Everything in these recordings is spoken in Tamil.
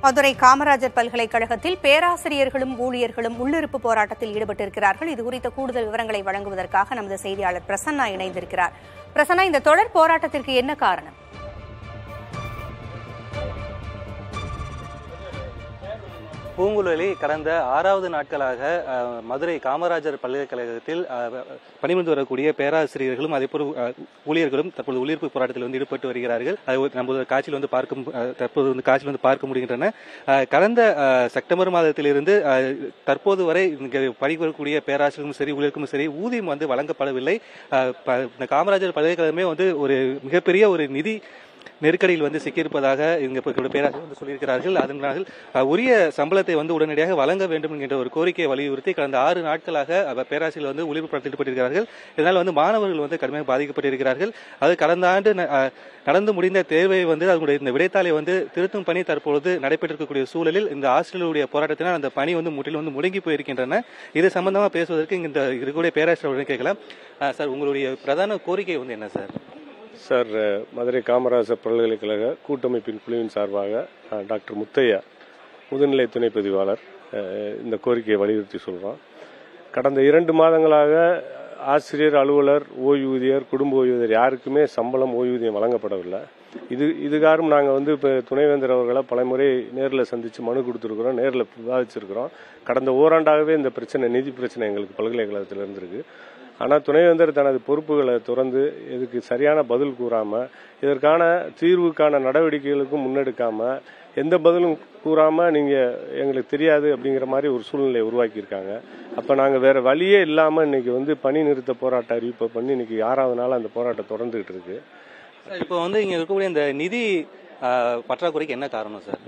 மதுரை காமராஜர் பல்கலைக்கழகத்தில் பேராசிரியர்களும் ஊழியர்களும் உள்ளிருப்பு போராட்டத்தில் ஈடுபட்டிருக்கிறார்கள் இது குறித்த கூடுதல் விவரங்களை வழங்குவதற்காக நமது செய்தியாளர் பிரசன்னா இணைந்திருக்கிறார் பிரசன்னா இந்த தொடர் போராட்டத்திற்கு என்ன காரணம் பூங்குழலி கடந்த ஆறாவது நாட்களாக அஹ், மதுரை காமராஜர் பல்கலைக்கழகத்தில் அஹ், பணிபுரிந்து வரக்கூடிய பேராசிரியர்களும் அதேபோல் அஹ், ஊழியர்களும் தற்போது உள்ளிருப்பு போராட்டத்தில் வந்து ஈடுபட்டு வருகிறார்கள் அது ஒரு- நமது காட்சியில் வந்து பார்க்கும் அஹ், தற்போது வந்து காட்சியில் வந்து பார்க்க முடிகின்றன அஹ், கடந்த அஹ், செப்டம்பர் மாதத்திலிருந்து அஹ், தற்போது வரை இங்கு பணிபுரியக்கூடிய பேராசிரியர்களும் சரி ஊழியர்களும் சரி ஊதியம் வந்து வழங்கப்படவில்லை அஹ், ப- இந்த காமராஜர் பல்கலைக்கழகமே வந்து ஒரு மிகப்பெரிய ஒரு நிதி நெருக்கடியில் வந்து சிக்கியிருப்பதாக இங்க இப்ப பேராசிரியர் வந்து சொல்லியிருக்கிறார்கள் அதனால் அஹ், உரிய சம்பளத்தை வந்து உடனடியாக வழங்க வேண்டும் என்கின்ற ஒரு கோரிக்கையை வலியுறுத்தி கடந்த ஆறு நாட்களாக அவர் பேராசிரியர் வந்து ஒளிபரப்பு படுத்திட்டு ஈடுபட்டிருக்கிறார்கள் இதனால் வந்து மாணவர்கள் வந்து கடுமையாக பாதிக்கப்பட்டிருக்கிறார்கள் அது கடந்த ஆண்டு ந- அஹ், நடந்து முடிந்த தேர்வை வந்து அதனுடைய இந்த விடைத்தாளை வந்து திருத்தும் பணி தற்பொழுது நடைபெற்றிருக்கக்கூடிய சூழலில் இந்த ஆசிரியர்களுடைய போராட்டத்தினால் அந்த பணி வந்து முற்றிலும் வந்து முடங்கி போயிருக்கின்றன இது சம்பந்தமா பேசுவதற்கு இங்க இந்த இருக்கக்கூடிய பேராசிரியர் கேட்கலாம் அஹ், சார் உங்களுடைய பிரதான கோரிக்கை வந்து என்ன சார் சார் அஹ், மதுரை காமராஜர் பல்கலைக்கழக கூட்டமைப்பின் குழுவின் சார்பாக அஹ், டாக்டர் முத்தையா முதுநிலை துணை பதிவாளர் அஹ், இந்த கோரிக்கையை வலியுறுத்தி சொல்றோம் கடந்த இரண்டு மாதங்களாக ஆசிரியர் அலுவலர் ஓய்வூதியர் குடும்ப ஓய்வூதியர் யாருக்குமே சம்பளம் ஓய்வூதியம் வழங்கப்படவில்லை இது இதுகாரும் நாங்கள் வந்து இப்போ துணைவேந்தர் அவர்களை பலமுறை நேரில் சந்தித்து மனு கொடுத்துருக்குறோம் நேரில் விவாதிச்சிருக்கிறோம் கடந்த ஓராண்டாகவே இந்த பிரச்சனை நிதி பிரச்சனை எங்களுக்கு பல்கலைக்கழகத்தில் இருந்திருக்கு ஆனால் துணைவேந்தர் தனது பொறுப்புகளை துறந்து இதுக்கு சரியான பதில் கூறாம இதற்கான தீர்வுக்கான நடவடிக்கைகளுக்கும் முன்னெடுக்காம எந்த பதிலும் கூறாம நீங்க எங்களுக்கு தெரியாது அப்படிங்கிற மாதிரி ஒரு சூழ்நிலையை உருவாக்கியிருக்காங்க அப்ப நாங்க வேற வழியே இல்லாம இன்னைக்கு வந்து பணி நிறுத்த போராட்ட அறிவிப்பை பண்ணி இன்னைக்கு ஆறாவது நாள் அந்த போராட்டம் தொடர்ந்துகிட்டு இருக்கு சார் இப்போ வந்து இங்க இருக்கக்கூடிய இந்த நிதி அஹ், பற்றாக்குறைக்கு என்ன காரணம் சார்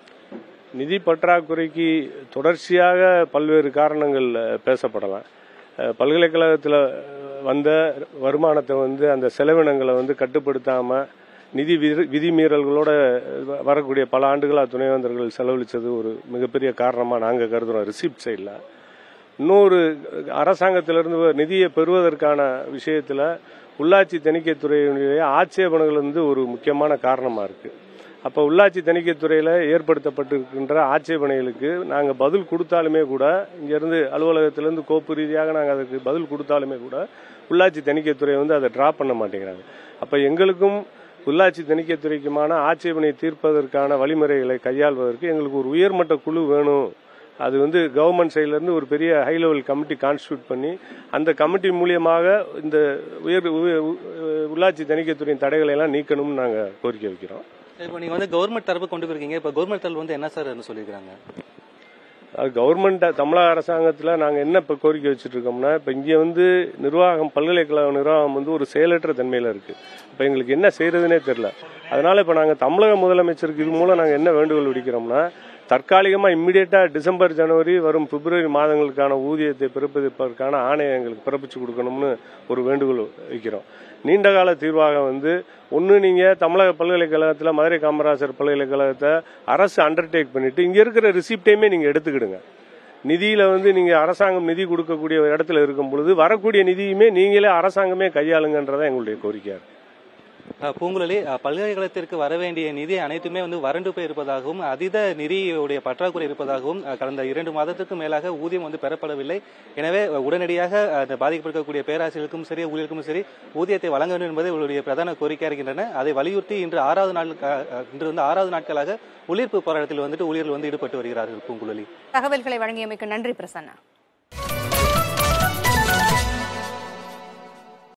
நிதி பற்றாக்குறைக்கு தொடர்ச்சியாக பல்வேறு காரணங்கள் அஹ், பேசப்படலாம் அஹ், பல்கலைக்கழகத்தில் வந்த வருமானத்தை வந்து அந்த செலவினங்களை வந்து கட்டுப்படுத்தாம நிதி விதி- விதிமீறல்களோட வ- வரக்கூடிய பல ஆண்டுகளாக துணைவேந்தர்கள் செலவழிச்சது ஒரு மிகப்பெரிய காரணமாக நாங்கள் கருதுறோம் ரிசிப்ட் சைடில் இன்னொரு அரசாங்கத்திலிருந்து நிதியை பெறுவதற்கான விஷயத்தில் உள்ளாட்சி தணிக்கைத்துறையினுடைய ஆட்சேபனைகள் வந்து ஒரு முக்கியமான காரணமாக இருக்கு அப்போ உள்ளாட்சி தணிக்கைத்துறையில் ஏற்படுத்தப்பட்டிருக்கின்ற ஆட்சேபனைகளுக்கு நாங்கள் பதில் கொடுத்தாலுமே கூட இங்கேருந்து அலுவலகத்திலேருந்து கோப்பு ரீதியாக நாங்கள் அதுக்கு பதில் கொடுத்தாலுமே கூட உள்ளாட்சி தணிக்கைத்துறை வந்து அதை டிராப் பண்ண மாட்டேங்கிறாங்க அப்போ எங்களுக்கும் உள்ளாட்சி தணிக்கைத்துறைக்குமான ஆட்சேபனை தீர்ப்பதற்கான வழிமுறைகளை கையாள்வதற்கு எங்களுக்கு ஒரு உயர்மட்ட குழு வேணும் அது வந்து கவர்மெண்ட் சைடுல இருந்து ஒரு பெரிய ஹை லெவல் கமிட்டி கான்ஸ்டியூட் பண்ணி அந்த கமிட்டி மூலியமாக இந்த உயர் உ- உ- உள்ளாட்சி தணிக்கைத்துறையின் தடைகளை எல்லாம் நீக்கணும்னு நாங்க கோரிக்கை வைக்கிறோம் இப்போ நீங்க வந்து கவர்மெண்ட் தரப்பு கொண்டு போயிருக்கீங்க இப்போ கவர்மெண்ட் தரப்பு வந்து என்ன சார் சொல்லியிருக்காங்க அது கவர்மெண்ட் தமிழக அரசாங்கத்துல நாங்க என்ன இப்ப கோரிக்கை வச்சுட்டு இருக்கோம்னா இப்ப இங்க வந்து நிர்வாகம் பல்கலைக்கழக நிர்வாகம் வந்து ஒரு செயலற்ற தன்மையில இருக்கு இப்ப எங்களுக்கு என்ன செய்யறதுனே தெரியல அதனால இப்ப நாங்க தமிழக முதலமைச்சருக்கு இது மூலம் நாங்க என்ன வேண்டுகோள் விடுக்கிறோம்னா தற்காலிகமா இம்மிடியட்டா டிசம்பர் ஜனவரி வரும் பிப்ரவரி மாதங்களுக்கான ஊதியத்தை பிறப்பிப்பதற்கான ஆணையை எங்களுக்கு பிறப்பிச்சு கொடுக்கணும்னு ஒரு வேண்டுகோள் வைக்கிறோம் நீண்ட கால தீர்வாக வந்து ஒன்று நீங்க தமிழக பல்கலைக்கழகத்தில் மதுரை காமராஜர் பல்கலைக்கழகத்தை அரசு அண்டர்டேக் பண்ணிட்டு இங்க இருக்கிற ரிசிப்டையுமே நீங்க எடுத்துக்கிடுங்க நிதியில வந்து நீங்க அரசாங்கம் நிதி கொடுக்கக்கூடிய இடத்துல இருக்கும் பொழுது வரக்கூடிய நிதியுமே நீங்களே அரசாங்கமே கையாளுங்கன்றதான் எங்களுடைய கோரிக்கையா இருக்கு அஹ், பூங்குழலி அஹ், பல்கலைக்கழகத்திற்கு வர வேண்டிய நிதி அனைத்துமே வந்து வறண்டு போய் இருப்பதாகவும் அதீத நிதியுடைய பற்றாக்குறை இருப்பதாகவும் அஹ், கடந்த இரண்டு மாதத்துக்கு மேலாக ஊதியம் வந்து பெறப்படவில்லை எனவே அஹ், உடனடியாக அஹ், அந்த பாதிக்கப்பட்டிருக்கக்கூடிய பேராசிரியருக்கும் சரி ஊழியருக்கும் சரி ஊதியத்தை வழங்க வேண்டும் என்பது இவருடைய பிரதான கோரிக்கையாக இருக்கின்றன அதை வலியுறுத்தி இன்று ஆறாவது நாள் அஹ், அஹ், இன்று வந்து ஆறாவது நாட்களாக உள்ளிருப்பு போராட்டத்தில் வந்துட்டு ஊழியர்கள் வந்து ஈடுபட்டு வருகிறார்கள் பூங்குழலி தகவல்களை வழங்கியமைக்கு நன்றி பிரசன்னா